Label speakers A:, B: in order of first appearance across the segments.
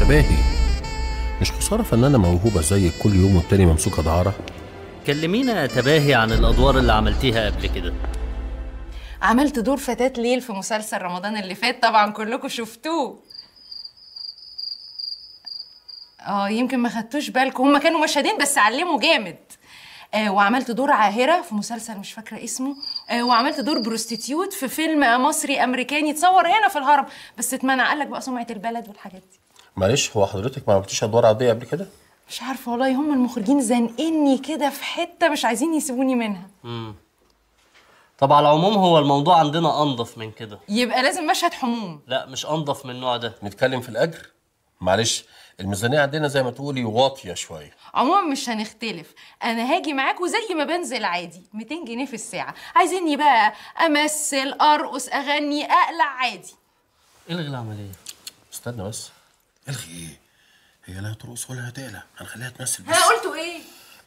A: تباهي مش خساره فنانه موهوبه زيك كل يوم والتاني ممسوكه دعاره
B: كلمينا يا تباهي عن الادوار اللي عملتيها قبل كده
C: عملت دور فتاة ليل في مسلسل رمضان اللي فات طبعا كلكم شفتوه اه يمكن ما خدتوش بالكم هما كانوا مشهدين بس علموا جامد آه وعملت دور عاهرة في مسلسل مش فاكرة اسمه آه وعملت دور بروستيتيوت في فيلم مصري أمريكاني اتصور هنا في الهرم بس اتمنع قالك بقى سمعة البلد والحاجات دي
A: معلش هو حضرتك ما عملتيش ادوار عاديه قبل كده
C: مش عارفة والله هم المخرجين زانقيني كده في حتة مش عايزين يسيبوني منها
B: طب على العموم هو الموضوع عندنا انضف من كده
C: يبقى لازم مشهد حموم
B: لا مش انضف من النوع ده
A: نتكلم في الاجر معلش الميزانيه عندنا زي ما تقولي واطيه شويه
C: عموما مش هنختلف انا هاجي معاكوا زي ما بنزل عادي 200 جنيه في الساعه عايزيني بقى امثل ارقص اغني اقلع عادي
B: الغي العمليه
A: استنى بس الغي ايه هي لا هترقص ولا هتقلع هنخليها تمثل بس
C: ها قلتوا ايه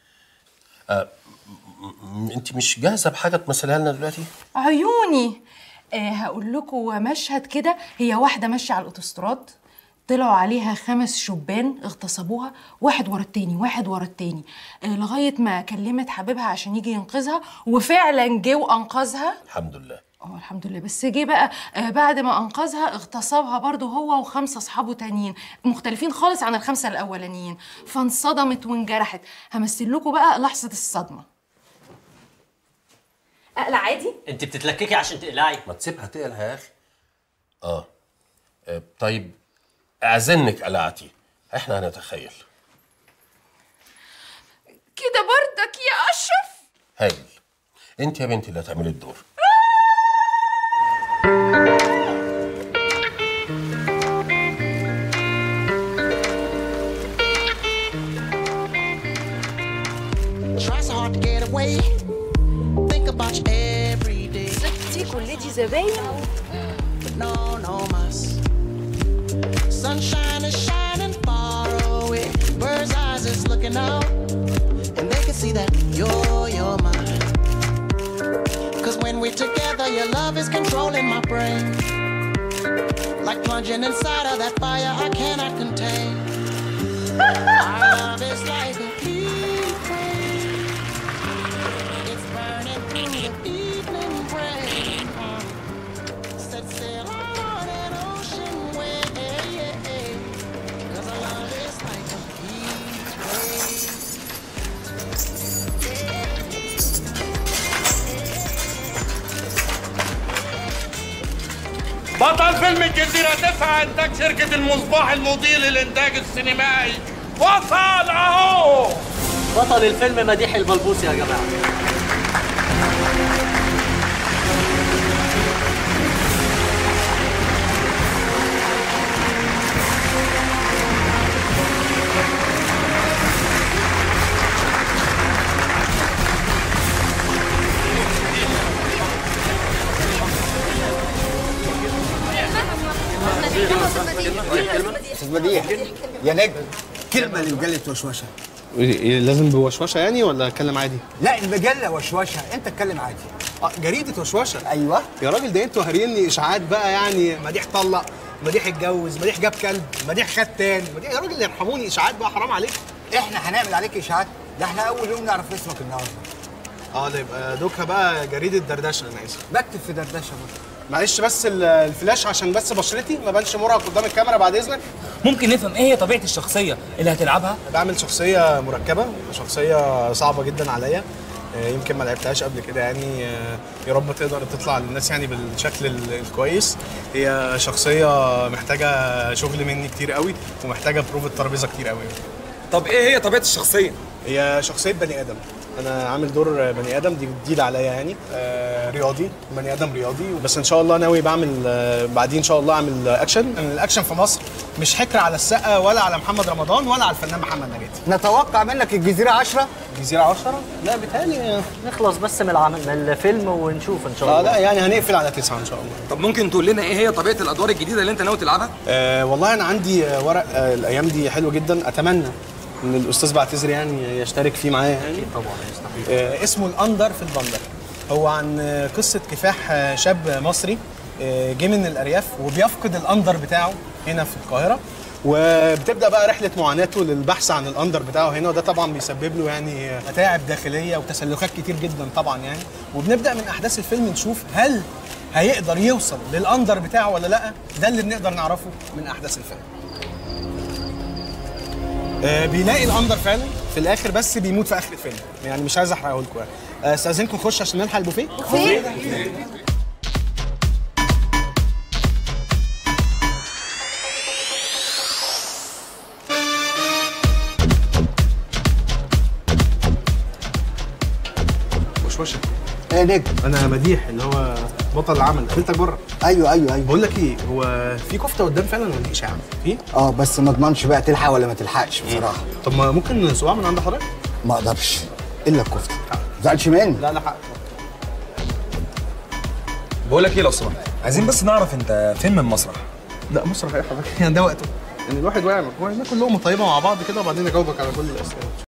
A: م- انت مش جاهزه بحاجه تمثلها لنا دلوقتي
C: عيوني آه هقول لكم مشهد كده هي واحده ماشيه على الاوتوستراد طلعوا عليها خمس شبان اغتصبوها واحد ورا التاني واحد ورا التاني آه لغايه ما كلمت حبيبها عشان يجي ينقذها وفعلا جه وانقذها
A: الحمد لله
C: اه الحمد لله بس جه بقى آه بعد ما انقذها اغتصبها برضه هو وخمسه اصحابه تانيين مختلفين خالص عن الخمسه الاولانيين فانصدمت وانجرحت همثل لكم بقى لحظه الصدمه اقلع عادي
B: انت بتتلككي عشان تقلعي
A: ما تسيبها تقلع يا اخي اه, آه طيب اعزنك قلعتي احنا هنتخيل
C: كده برضك يا اشرف
A: هايل انت يا بنتي اللي هتعملي الدور
D: Try so hard to get away. Think about you every day.
C: ستي كل دي زباين
D: But no, no mas. Sunshine is shining far away. Bird's eyes is looking out. And they can see that you're, you're mine. Cause when we're together, your love is controlling my brain. Like plunging inside of that fire I cannot contain. Our love is like a heat flame. It's burning through the evening rain. Set sail on an ocean wave. Cause our love is like a heat wave.
E: بطل فيلم الجزيرة تسعة إنتاج شركة المصباح المضيء للإنتاج السينمائي وصل أهو
B: بطل الفيلم مديح البلبوسي يا جماعه
F: استاذ بديع يا نجم كلمه لمجله وشوشه
G: إيه لازم بوشوشه يعني ولا اتكلم عادي؟
F: لا المجله وشوشه انت اتكلم عادي
G: اه جريده وشوشه
F: ايوه
G: يا راجل ده انتوا هاريني اشاعات بقى يعني مديح طلق مديح اتجوز مديح جاب كلب مديح خد تاني مديح يا راجل ارحموني اشاعات بقى حرام عليك
F: احنا هنعمل عليك اشاعات ده احنا اول يوم نعرف اسمك النهارده
G: اه ده يبقى دوكها بقى جريده دردشه انا اسف
F: بكتب في دردشه برضه
G: معلش بس ال- الفلاش عشان بس بشرتي ما بانش مرهق قدام الكاميرا بعد اذنك
H: ممكن نفهم ايه هي طبيعه الشخصيه اللي هتلعبها
G: بعمل شخصيه مركبه شخصيه صعبه جدا عليا آه، يمكن ما لعبتهاش قبل كده يعني آه، يا رب تقدر تطلع للناس يعني بالشكل ال- الكويس هي شخصيه محتاجه شغل مني كتير قوي ومحتاجه بروف الترابيزه كتير قوي
H: طب ايه هي طبيعه الشخصيه
G: هي شخصيه بني ادم انا عامل دور بني ادم دي جديده عليا يعني آه رياضي بني ادم رياضي بس ان شاء الله ناوي بعمل آه بعدين ان شاء الله اعمل اكشن الاكشن في مصر مش حكر على السقا ولا على محمد رمضان ولا على الفنان محمد نجاتي
F: نتوقع منك الجزيره 10
G: جزيره 10 لا بيتهيألي
B: نخلص بس من العمل من الفيلم ونشوف ان شاء
G: اه
B: الله
G: لا يعني هنقفل على تسعة ان شاء الله
H: طب ممكن تقول لنا ايه هي طبيعه الادوار الجديده اللي انت ناوي تلعبها
G: آه والله انا عندي آه، ورق آه الايام دي حلو جدا اتمنى ان الاستاذ بعتذر يعني يشترك فيه معايا يعني
B: طبعا يستحيل
G: آه، اسمه الاندر في البندر هو عن آه، قصه كفاح آه، شاب مصري آه، جه من الارياف وبيفقد الاندر بتاعه هنا في القاهره وبتبدا بقى رحله معاناته للبحث عن الاندر بتاعه هنا وده طبعا بيسبب له يعني متاعب داخليه وتسلخات كتير جدا طبعا يعني وبنبدا من احداث الفيلم نشوف هل هيقدر يوصل للاندر بتاعه ولا لا ده اللي بنقدر نعرفه من احداث الفيلم آه، بيلاقي الاندر فعلا في الاخر بس بيموت في اخر الفيلم يعني مش عايز احرقه لكم يعني آه، استاذنكم نخش عشان نلحق البوفيه وشوشه
F: ايه نجم
G: انا مديح اللي هو بطل العمل قابلتك بره
F: ايوه ايوه ايوه
G: بقول لك ايه هو في كفته قدام فعلا ولا دي اشاعه في
F: اه بس ما اضمنش بقى تلحق ولا ما تلحقش بصراحه
G: طب ما ممكن صباع من عند حضرتك
F: ما اقدرش الا الكفته ما تزعلش مني
G: لا لا حق
H: بقول لك ايه لو سمحت عايزين بس نعرف انت فين من مسرح
G: لا مسرح ايه حضرتك يعني ده وقته يعني الواحد واقع مجموعه كلهم طيبه مع بعض كده وبعدين اجاوبك على كل الاسئله